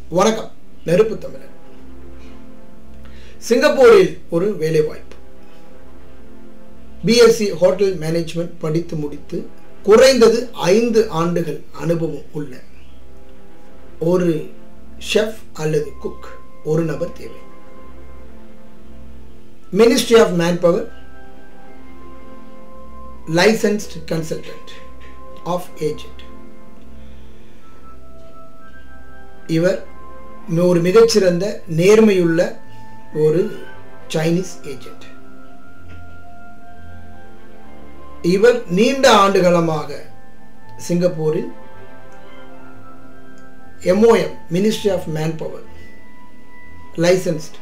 வணக்கம் நெருப்பு தமிழன் சிங்கப்பூரில் ஒரு வேலை வாய்ப்பு பிஎஸ்சி ஹோட்டல் மேனேஜ்மெண்ட் படித்து முடித்து குறைந்தது ஐந்து ஆண்டுகள் அனுபவம் உள்ள ஒரு ஷெஃப் அல்லது குக் ஒரு நபர் தேவை ministry of manpower licensed consultant of agent இவர் ஒரு மிகச்சிறந்த நேர்மையுள்ள ஒரு சைனீஸ் ஏஜென்ட் இவர் நீண்ட ஆண்டுகாலமாக சிங்கப்பூரில் MOM ministry of manpower licensed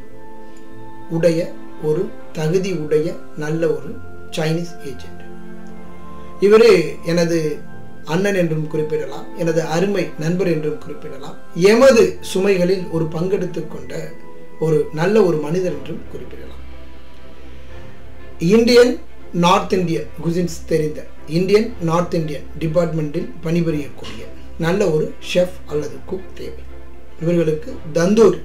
உடைய ஒரு தகுதி உடைய நல்ல ஒரு சைனீஸ் ஏஜென்ட் இவர் எனது அண்ணன் என்றும் குறிப்பிடலாம் எனது அருமை நண்பர் என்றும் குறிப்பிடலாம் எமது சுமைகளில் ஒரு பங்கெடுத்துக் கொண்ட ஒரு நல்ல ஒரு மனிதர் என்றும் குறிப்பிடலாம் இந்தியன் நார்த் இந்தியன் குசின்ஸ் தெரிந்த இந்தியன் நார்த் இந்தியன் டிபார்ட்மெண்ட்டில் பணிபுரியக்கூடிய நல்ல ஒரு ஷெஃப் அல்லது குக் தேவை இவர்களுக்கு தந்தூர்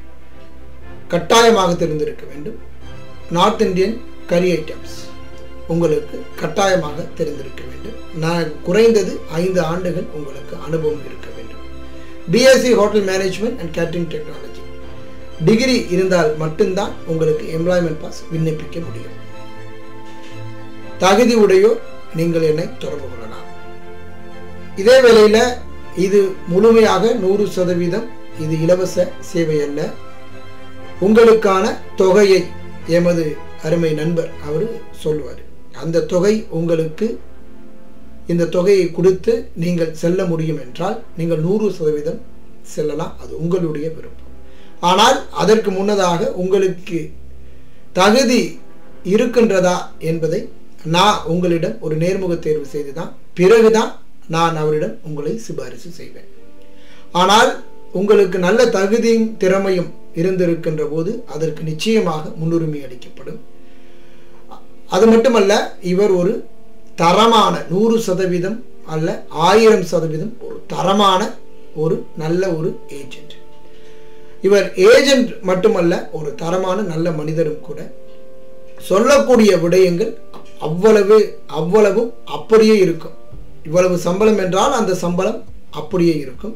கட்டாயமாக தெரிந்திருக்க வேண்டும் நார்த் இந்தியன் கறி ஐட்டம்ஸ் உங்களுக்கு கட்டாயமாக தெரிந்திருக்க வேண்டும் நான் குறைந்தது ஐந்து ஆண்டுகள் உங்களுக்கு அனுபவம் இருக்க வேண்டும் BSc hotel management and catering technology degree இருந்தால் மட்டும்தான் உங்களுக்கு எம்ப்ளாய்மெண்ட் பாஸ் விண்ணப்பிக்க முடியும் தகுதி உடையோர் நீங்கள் என்னை தொடர்பு கொள்ளலாம் இதே வேளையில் இது முழுமையாக நூறு சதவீதம் இது இலவச சேவை அல்ல உங்களுக்கான தொகையை எமது அருமை நண்பர் அவர் சொல்லுவார் அந்த தொகை உங்களுக்கு இந்த தொகையை கொடுத்து நீங்கள் செல்ல முடியும் என்றால் நீங்கள் நூறு சதவீதம் செல்லலாம் அது உங்களுடைய விருப்பம் ஆனால் அதற்கு முன்னதாக உங்களுக்கு தகுதி இருக்கின்றதா என்பதை நான் உங்களிடம் ஒரு நேர்முக தேர்வு செய்து தான் பிறகுதான் நான் அவரிடம் உங்களை சிபாரிசு செய்வேன் ஆனால் உங்களுக்கு நல்ல தகுதியும் திறமையும் இருந்திருக்கின்ற போது அதற்கு நிச்சயமாக முன்னுரிமை அளிக்கப்படும் அது மட்டுமல்ல இவர் ஒரு தரமான நூறு சதவீதம் அல்ல ஆயிரம் சதவீதம் ஒரு தரமான ஒரு நல்ல ஒரு ஏஜென்ட் இவர் ஏஜென்ட் மட்டுமல்ல ஒரு தரமான நல்ல மனிதரும் கூட சொல்லக்கூடிய விடயங்கள் அவ்வளவு அவ்வளவும் அப்படியே இருக்கும் இவ்வளவு சம்பளம் என்றால் அந்த சம்பளம் அப்படியே இருக்கும்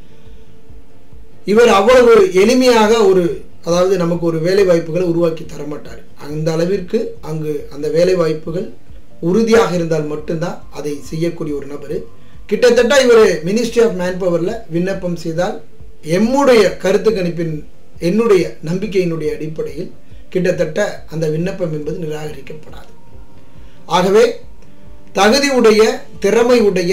இவர் அவ்வளவு எளிமையாக ஒரு அதாவது நமக்கு ஒரு வேலை வாய்ப்புகளை உருவாக்கி தரமாட்டார் அந்த அளவிற்கு அங்கு அந்த வேலை வாய்ப்புகள் உறுதியாக இருந்தால் மட்டும்தான் அதை செய்யக்கூடிய ஒரு நபர் கிட்டத்தட்ட இவர் மினிஸ்ட்ரி ஆஃப் மேன் பவரில் விண்ணப்பம் செய்தால் எம்முடைய கருத்து கணிப்பின் என்னுடைய நம்பிக்கையினுடைய அடிப்படையில் கிட்டத்தட்ட அந்த விண்ணப்பம் என்பது நிராகரிக்கப்படாது ஆகவே தகுதி உடைய திறமை உடைய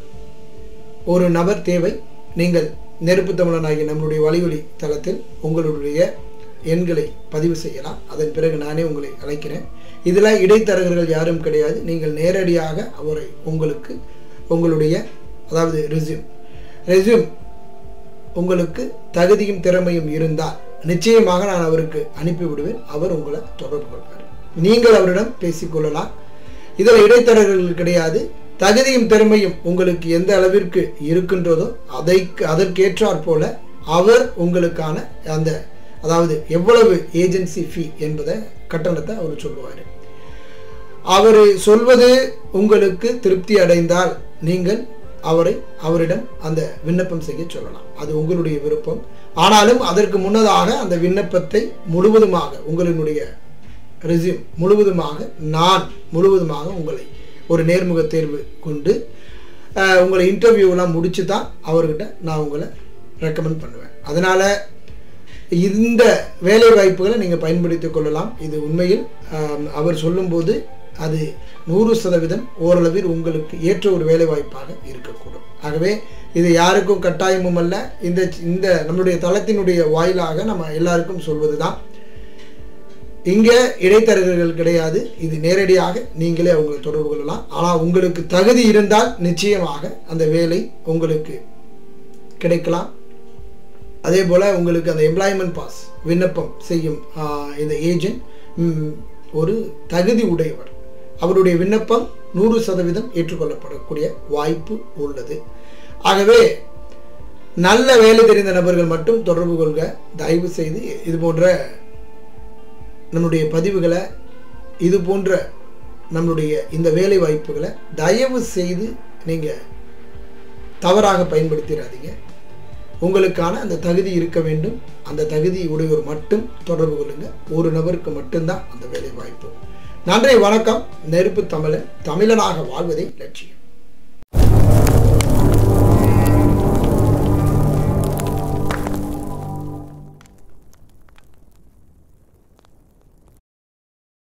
ஒரு நபர் தேவை நீங்கள் நெருப்பு தமிழனாகிய நம்மளுடைய வழிவழி தளத்தில் உங்களுடைய எண்களை பதிவு செய்யலாம் அதன் பிறகு நானே உங்களை அழைக்கிறேன் இதில் இடைத்தரகர்கள் யாரும் கிடையாது நீங்கள் நேரடியாக அவரை உங்களுக்கு உங்களுடைய அதாவது ரெசியூம் ரெசியூம் உங்களுக்கு தகுதியும் திறமையும் இருந்தால் நிச்சயமாக நான் அவருக்கு அனுப்பி விடுவேன் அவர் உங்களை தொடர்பு கொள்வார் நீங்கள் அவரிடம் பேசிக்கொள்ளலாம் இதில் இடைத்தரகர்கள் கிடையாது தகுதியும் திறமையும் உங்களுக்கு எந்த அளவிற்கு இருக்கின்றதோ அதை அதற்கேற்றாற் போல அவர் உங்களுக்கான அந்த அதாவது எவ்வளவு ஏஜென்சி ஃபீ என்பதை கட்டணத்தை அவர் சொல்லுவார் அவர் சொல்வது உங்களுக்கு திருப்தி அடைந்தால் நீங்கள் அவரை அவரிடம் அந்த விண்ணப்பம் செய்ய சொல்லலாம் அது உங்களுடைய விருப்பம் ஆனாலும் அதற்கு முன்னதாக அந்த விண்ணப்பத்தை முழுவதுமாக உங்களினுடைய ரெசியூம் முழுவதுமாக நான் முழுவதுமாக உங்களை ஒரு நேர்முக தேர்வு கொண்டு உங்களை இன்டர்வியூலாம் முடித்து தான் அவர்கிட்ட நான் உங்களை ரெக்கமெண்ட் பண்ணுவேன் அதனால் இந்த வேலை வாய்ப்புகளை நீங்கள் பயன்படுத்திக் கொள்ளலாம் இது உண்மையில் அவர் சொல்லும்போது அது நூறு சதவீதம் ஓரளவில் உங்களுக்கு ஏற்ற ஒரு வேலை வாய்ப்பாக இருக்கக்கூடும் ஆகவே இது யாருக்கும் கட்டாயமும் அல்ல இந்த இந்த நம்மளுடைய தளத்தினுடைய வாயிலாக நம்ம எல்லாருக்கும் சொல்வது தான் இங்கே இடைத்தரகர்கள் கிடையாது இது நேரடியாக நீங்களே அவங்களை தொடர்பு கொள்ளலாம் ஆனால் உங்களுக்கு தகுதி இருந்தால் நிச்சயமாக அந்த வேலை உங்களுக்கு கிடைக்கலாம் அதே போல் உங்களுக்கு அந்த எம்ப்ளாய்மெண்ட் பாஸ் விண்ணப்பம் செய்யும் இந்த ஏஜென்ட் ஒரு தகுதி உடையவர் அவருடைய விண்ணப்பம் நூறு சதவீதம் ஏற்றுக்கொள்ளப்படக்கூடிய வாய்ப்பு உள்ளது ஆகவே நல்ல வேலை தெரிந்த நபர்கள் மட்டும் தொடர்பு கொள்க தயவு செய்து இது போன்ற நம்முடைய பதிவுகளை இது போன்ற நம்மளுடைய இந்த வேலை வாய்ப்புகளை தயவு செய்து நீங்கள் தவறாக பயன்படுத்திடாதீங்க உங்களுக்கான அந்த தகுதி இருக்க வேண்டும் அந்த தகுதி உடையோர் மட்டும் தொடர்பு கொள்ளுங்க ஒரு நபருக்கு மட்டும்தான் அந்த வேலை வாய்ப்பு நன்றி வணக்கம் நெருப்பு தமிழன் தமிழனாக வாழ்வதே லட்சியம்